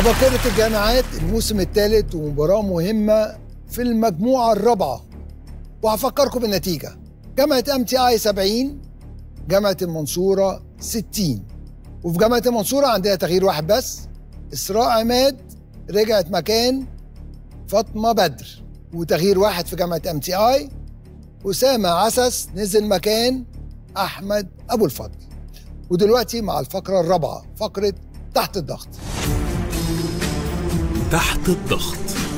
عباقرة الجامعات الموسم الثالث ومباراة مهمة في المجموعة الرابعة وهفكركم بالنتيجة جامعة ام تي اي 70 جامعة المنصورة 60 وفي جامعة المنصورة عندنا تغيير واحد بس إسراء عماد رجعت مكان فاطمة بدر وتغيير واحد في جامعة ام تي اي أسامة عسس نزل مكان أحمد أبو الفضل ودلوقتي مع الفقرة الرابعة فقرة تحت الضغط تحت الضغط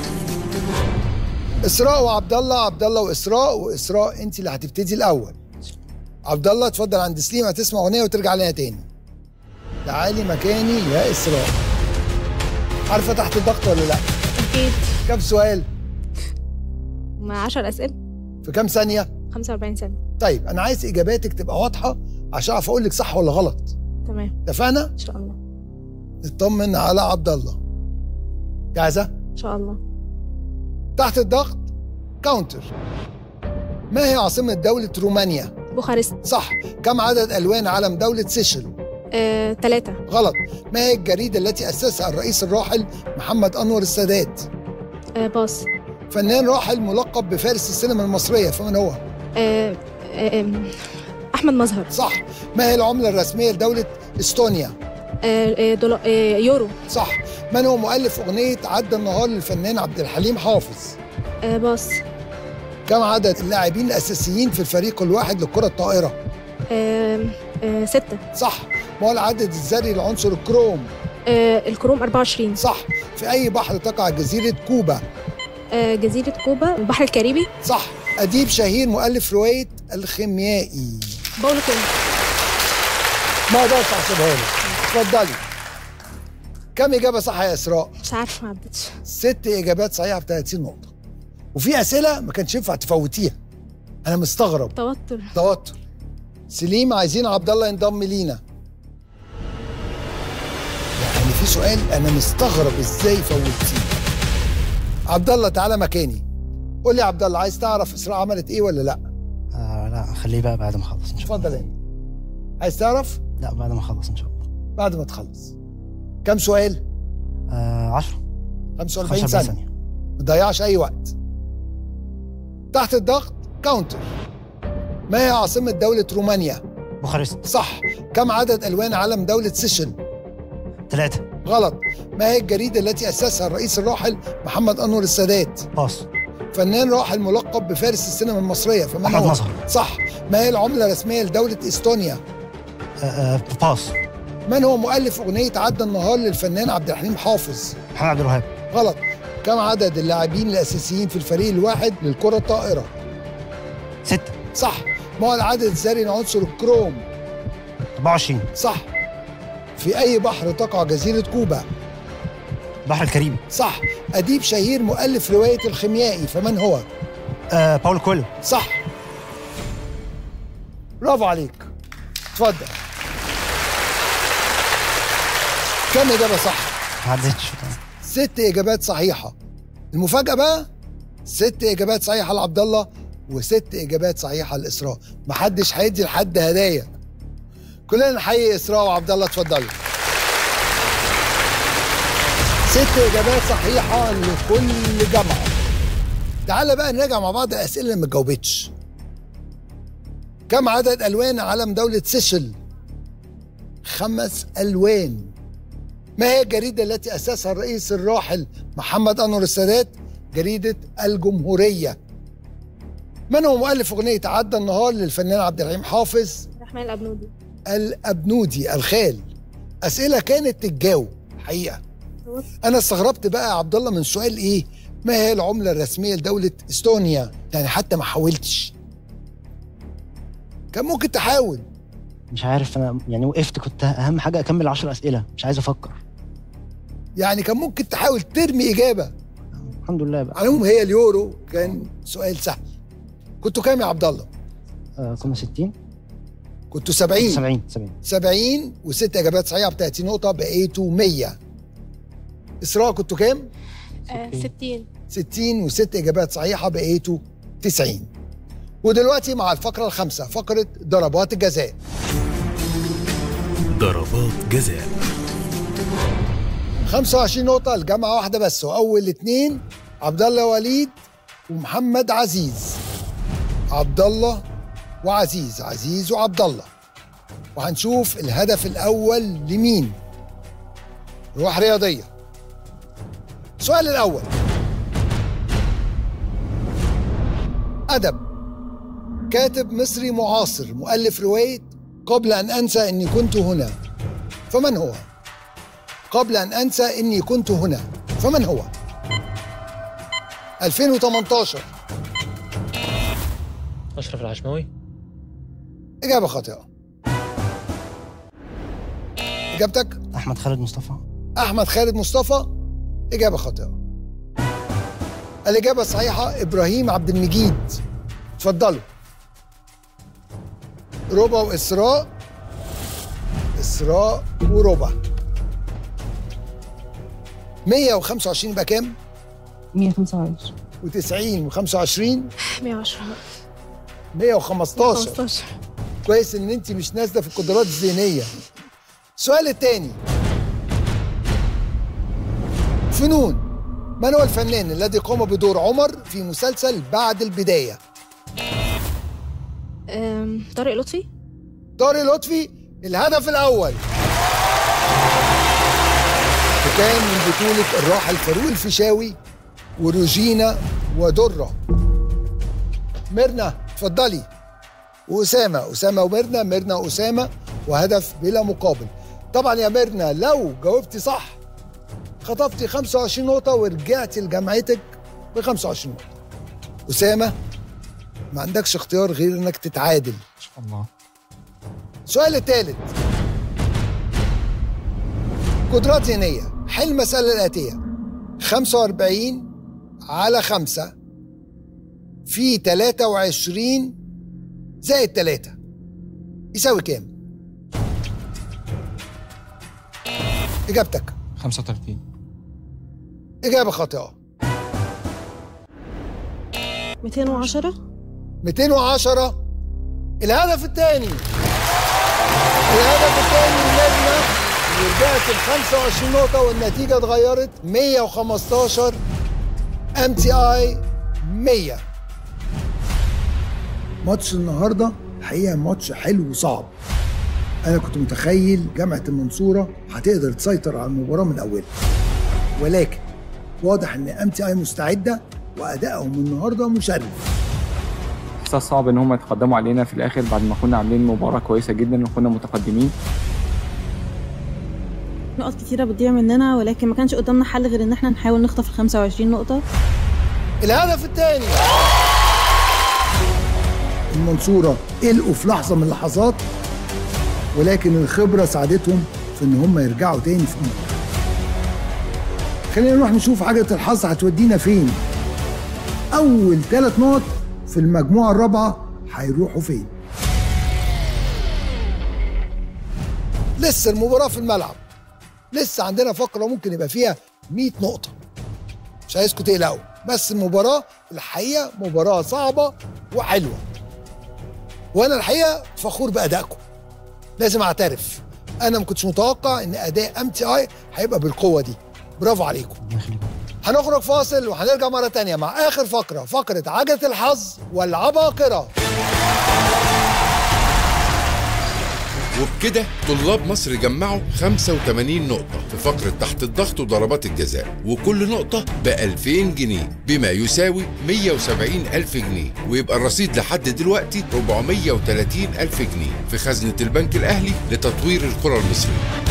اسراء وعبد الله عبد الله واسراء واسراء انت اللي هتبتدي الاول عبد الله اتفضل عند سليم هتسمع اغنيه وترجع لنا تاني تعالي مكاني يا اسراء عارفه تحت الضغط ولا لا أكيد كم سؤال مع 10 أسئلة في كم ثانيه 45 سنة طيب انا عايز اجاباتك تبقى واضحه عشان اعرف اقول لك صح ولا غلط تمام اتفقنا إن شاء الله نطمن على عبد الله جاهزه إن شاء الله تحت الضغط كاونتر ما هي عاصمه دوله رومانيا بوخارست صح كم عدد الوان علم دوله سيشل آه، تلاتة غلط ما هي الجريدة التي أسسها الرئيس الراحل محمد أنور السادات آه، باص فنان راحل ملقب بفارس السينما المصرية فمن هو آه، آه، آم، أحمد مظهر صح ما هي العملة الرسمية لدولة استونيا آه، آه، دولا- آه، يورو صح من هو مؤلف أغنية عدى النهار للفنان عبد الحليم حافظ آه، باص كم عدد اللاعبين الأساسيين في الفريق الواحد لكرة الطائرة آه، آه، ستة صح ما هو العدد الذري لعنصر الكروم آه، الكروم 24 صح في أي بحر تقع جزيرة كوبا آه، جزيرة كوبا البحر الكاريبي صح أديب شهير مؤلف رواية الخيميائي باولو كويلو ما اقدرش احسبها لك اتفضلي كم اجابه صح يا اسراء مش عارفة ما عدتش ست اجابات صحيحه ب 30 نقطه وفي اسئله ما كانش ينفع تفوتيها انا مستغرب توتر توتر سليم عايزين عبد الله ينضم لينا يعني في سؤال انا مستغرب ازاي فوتيه عبد الله تعالى مكاني قول لي يا عبد الله عايز تعرف اسراء عملت ايه ولا لا آه لا خليه بقى بعد ما اخلص ان شاء الله اتفضل انت عايز تعرف لا بعد ما اخلص ان شاء الله بعد ما تخلص كم سؤال آه 10 45 ثانيه ما تضيعش اي وقت تحت الضغط كاونتر ما هي عاصمة دولة رومانيا؟ بوخارست صح كم عدد ألوان علم دولة سيشل؟ ثلاثة غلط ما هي الجريدة التي أسسها الرئيس الراحل محمد أنور السادات؟ باص فنان راحل ملقب بفارس السينما المصرية فمن أحمد هو؟ مظهر. صح ما هي العملة الرسمية لدولة إستونيا؟ آه آه باص من هو مؤلف أغنية عدى النهار للفنان عبد الحليم حافظ؟ محمد عبد الوهاب غلط كم عدد اللاعبين الأساسيين في الفريق الواحد للكرة الطائرة؟ ستة صح ما هو العدد الذري لعنصر الكروم 24 صح في أي بحر تقع جزيرة كوبا البحر الكاريبي صح أديب شهير مؤلف رواية الخيميائي فمن هو آه باولو كويلو صح برافو عليك اتفضل كم إجابة صح ما عدتش ست إجابات صحيحة المفاجأة بقى ست إجابات صحيحة لعبد الله وست إجابات صحيحة لإسراء محدش هيدي لحد هدايا كلنا نحيي إسراء وعبد الله اتفضلوا ست إجابات صحيحة لكل جامعة تعالى بقى نراجع مع بعض الأسئلة اللي ما جاوبتش كم عدد ألوان علم دولة سيشل؟ خمس ألوان ما هي الجريدة التي أسسها الرئيس الراحل محمد أنور السادات؟ جريدة الجمهورية. من هو مؤلف أغنية عدى النهار للفنان عبد الحليم حافظ؟ الرحمن الأبنودي الأبنودي الخال. أسئلة كانت تتجاوب حقيقة. أنا استغربت بقى يا عبد الله من سؤال إيه؟ ما هي العملة الرسمية لدولة استونيا؟ يعني حتى ما حاولتش. كان ممكن تحاول. مش عارف انا يعني وقفت كنت اهم حاجه اكمل 10 اسئله مش عايز افكر يعني كان ممكن تحاول ترمي إجابة. الحمد لله بقى على العموم هي اليورو كان سؤال سهل. كنتوا كام يا عبد الله؟ آه كنا 60 كنتوا 70 70 70 70 وست اجابات صحيحه ب 30 نقطه بقيتوا 100 اسراء كنتوا كام؟ آه، 60 60 وست اجابات صحيحه بقيتوا 90 ودلوقتي مع الفقره الخامسه فقره ضربات الجزاء ضربات جزاء 25 نقطة الجامعة واحدة بس وأول اتنين عبد الله وليد ومحمد عزيز عبد الله وعزيز عزيز وعبد الله وهنشوف الهدف الأول لمين روح رياضية السؤال الأول أدب كاتب مصري معاصر مؤلف رواية قبل أن أنسى أني كنت هنا فمن هو؟ قبل أن أنسى أني كنت هنا فمن هو؟ 2018 أشرف العشماوي إجابة خاطئة إجابتك احمد خالد مصطفى أحمد خالد مصطفى إجابة خاطئة الإجابة الصحيحة إبراهيم عبد المجيد اتفضلوا ربا وإسراء إسراء وربا 125 يبقى كام؟ 125 و90 و25 110 115 15 كويس ان انت مش نازله في القدرات الذهنيه السؤال الثاني فنون من هو الفنان الذي قام بدور عمر في مسلسل بعد البدايه أم، طارق لطفي طارق لطفي الهدف الاول وكان من بطوله الراحل فاروق الفيشاوي وروجينا ودره ميرنا اتفضلي واسامه اسامه وميرنا ميرنا واسامه وهدف بلا مقابل طبعا يا ميرنا لو جاوبتي صح خطفتي 25 نقطه ورجعتي لجامعتك ب 25 نقطه اسامه ما عندكش اختيار غير انك تتعادل ان شاء الله السؤال الثالث قدرات ذهنية حل المسألة الآتية 45 على 5 في 23 زائد 3 يساوي كام؟ إجابتك 35 إجابة خاطئة 210 210 الهدف الثاني الهدف الثاني لجنة ورجعت ب 25 نقطة والنتيجة اتغيرت 115 ام تي اي 100 ماتش النهارده الحقيقة ماتش حلو وصعب أنا كنت متخيل جامعة المنصورة هتقدر تسيطر على المباراة من أولها ولكن واضح إن ام تي اي مستعدة وأدائهم النهارده مشرف احساس صعب ان هم يتقدموا علينا في الاخر بعد ما كنا عاملين مباراه كويسه جدا وكنا متقدمين نقط كتيرة بتضيع مننا ولكن ما كانش قدامنا حل غير ان احنا نحاول نخطف ال 25 نقطة الهدف الثاني المنصورة قلقوا في لحظة من اللحظات ولكن الخبرة ساعدتهم في ان هم يرجعوا تاني في المباراة خلينا نروح نشوف عجلة الحظ هتودينا فين أول ثلاث نقط في المجموعة الرابعة هيروحوا فين لسه المباراة في الملعب لسه عندنا فقرة ممكن يبقى فيها 100 نقطة مش عايزكم تقلقوا بس المباراة الحقيقة مباراة صعبة وحلوة وأنا الحقيقة فخور بأدائكم لازم أعترف أنا ما كنتش متوقع إن أداء أم تي أي هيبقى بالقوة دي برافو عليكم الله يخليك هنخرج فاصل وهنرجع مرة تانية مع آخر فقرة فقرة عجلة الحظ والعباقرة وبكده طلاب مصر جمعوا 85 نقطة في فقرة تحت الضغط وضربات الجزاء وكل نقطة ب 2000 جنيه بما يساوي 170 ألف جنيه ويبقى الرصيد لحد دلوقتي 430 ألف جنيه في خزنة البنك الأهلي لتطوير القرى المصرية